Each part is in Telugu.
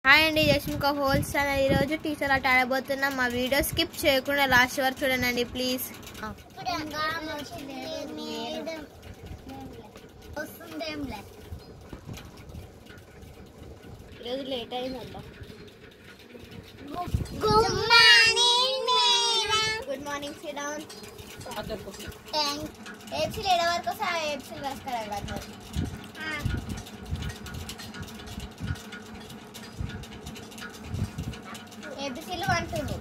హాయ్ అండి జస్మిక హోల్స్ ఛానల్ ఈరోజు టీచర్ ఆట ఆడబోతున్నాం మా వీడియో స్కిప్ చేయకుండా లాస్ట్ వరకు చూడండి ప్లీజ్ వస్తుందేంలే ఈరోజు లేట్ అయిందల్లా good morning madam good morning Sriram thank ఏప్సిల్ ఏడ వరకు వస్తే ఏప్సిల్ రాసుకురా ఏబిసిల్ అంటుంది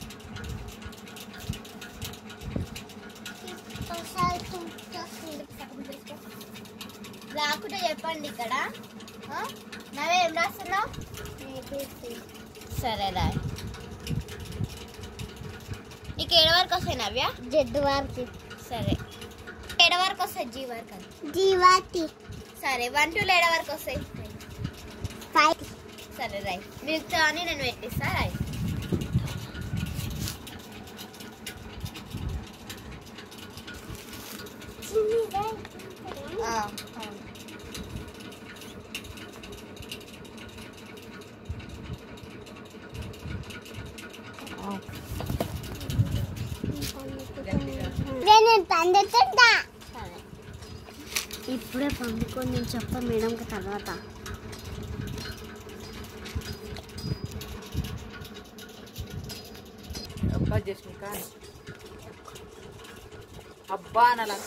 రాకుంటే చెప్పండి ఇక్కడ ఆ? నవే ఏం రాస్తున్నావు సరే రా నీకు ఏడు వరకు వస్తాయి నవ్య జడ్డు వారికి సరే ఏడు వరకు వస్తాయి జీ వరకు అది. జీవాతి సరే వన్ టూ ఏడు వరకు వస్తాయి ఫైవ్ సరే రాయ్ మిగతా అని నేను పెట్టిస్తా రాయ్ ఆ, అవును. నేను పండుతుంటా సరే ఇప్పుడే పండుకొని నేను చెప్ప మేడంకి తర్వాత అబ్బా జస్మిక అబ్బా అనలాక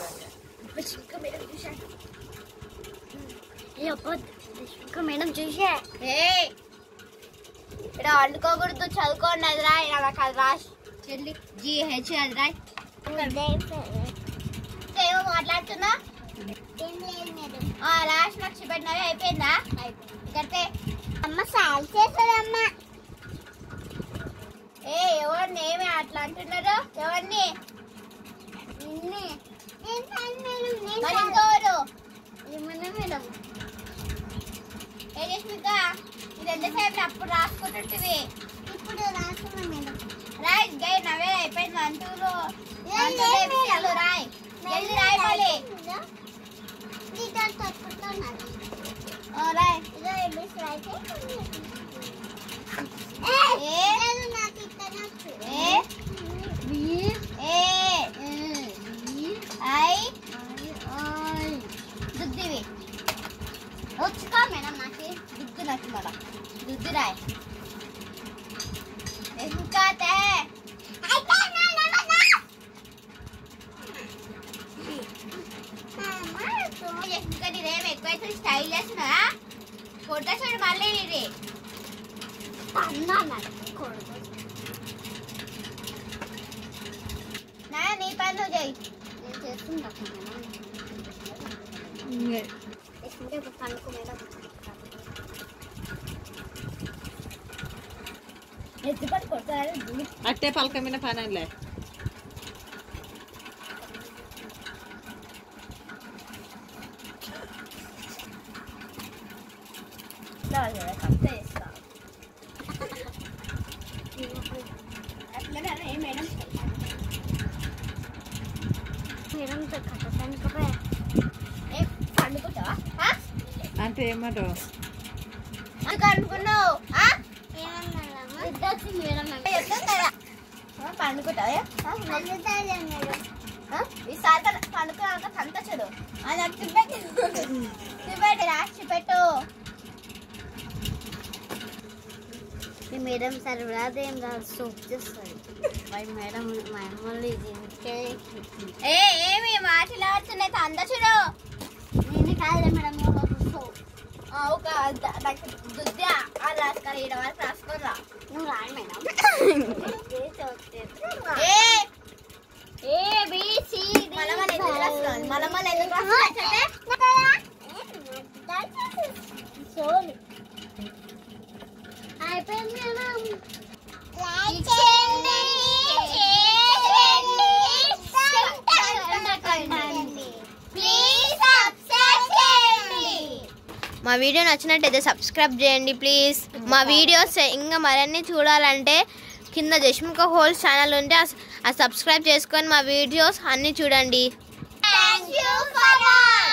ఇంకా మేడం చూసే ఏయ్ ఇక్కడ వండుకోకూడదు చదువుకోండి అది రాయ్ నాకు అది రాసి చెల్లి జిహెచ్ అది రాయ్ ఏమో మాట్లాడుతున్నా ఆ, లాస్ట్ నాకు చూపెట్టినవి అయిపోయిందా ఇక్కడితే అమ్మ సాల్ చేస్తుందమ్మా ఏ ఎవరిని ఏమి అట్లా అంటున్నారు ఎవరిని నిన్నే నేను సాల్ మేడం నేను మరి సాల్. ఇంకోరు ఏమన్నా మేడం ఏ చేసినాక ఇది ఎంతసేపు అప్పుడు రాసుకుంటుంటివి ఇప్పుడు రాస్తున్నా మేడం రాయ్ గై నవే అయిపోయింది అంటూరు ఏ, లేదు మేడం. రాయ్ జల్ది రాయ్ మళ్ళీ నీతో తప్పుతున్నాను ఆ, రాయ్ ఇదో ఎబిస్ అయితే ఏ? లేదు నాకు ఇక్కడ వచ్చు. ఏ ఏ ఐ దుద్దివి వచ్చుకో మేడం నాకు దుద్దు నాకు మళ్ళా దుద్దు రాయ్ ఇంకా తే ఇంకా నీదేం ఎక్కువైతే స్టైల్ చేస్తున్నా ఫోటో చూడు మళ్ళీ నీది నా నీ పని నువ్వు చేయి నేను చేస్తుంటా మేడం తీసుకుంటే ఇప్పుడు పనుకో మేడం ఎత్తి పట్టు కొడతారు అట్టే పలక మీద పనిలే కంతే ఇస్తా అట్లనే ఏ మేడం మేడం కట్టడానికి ఏ పండుకుంటావా ఆ? అంటే ఏమంటావు ఎందుకు అనుకున్నావు ఆ? ఏమన్నారమ్మా ఇద్దరు మేడం చెప్తాం కదా ఆ, పండుకుంటావా ఆ, అందుతాలే మేడం ఆ? ఈసారి కదా పండుకున్నాక సంత చూడు అది నాకు చూపెట్టి చూపెట్టి రాసి పెట్టు ఈ మేడం సార్ రాదేం రాదు సోప్ చేస్తుంది మరి మేడం మా అమ్మలు ఇది ఇంకే ఏ ఏమి మాట్లాడుతున్నాయి అంత చూడు నేను కాదులే మేడం సోప్ ఆ, ఒక ద- నాకు దుద్ద అది రాసుకొని ఈడ వరకు రాసుకొని రా నువ్వు రాయి madam A A B C మళ్ళీ మళ్ళీ ఎందుకు రాసుకోవాలి మళ్ళీ మళ్ళీ ఎందుకు రాసుకోవాలి సోలి అయిపోయింది మేడం లైక్ మా వీడియో నచ్చినట్టయితే సబ్స్క్రైబ్ చేయండి ప్లీజ్ మా వీడియోస్ ఇంకా మరిన్ని చూడాలంటే కింద జష్మిక హోల్స్ ఛానల్ ఉంటే ఆ- ఆ సబ్స్క్రైబ్ చేసుకొని మా వీడియోస్ అన్నీ చూడండి థ్యాంక్ యూ ఫర్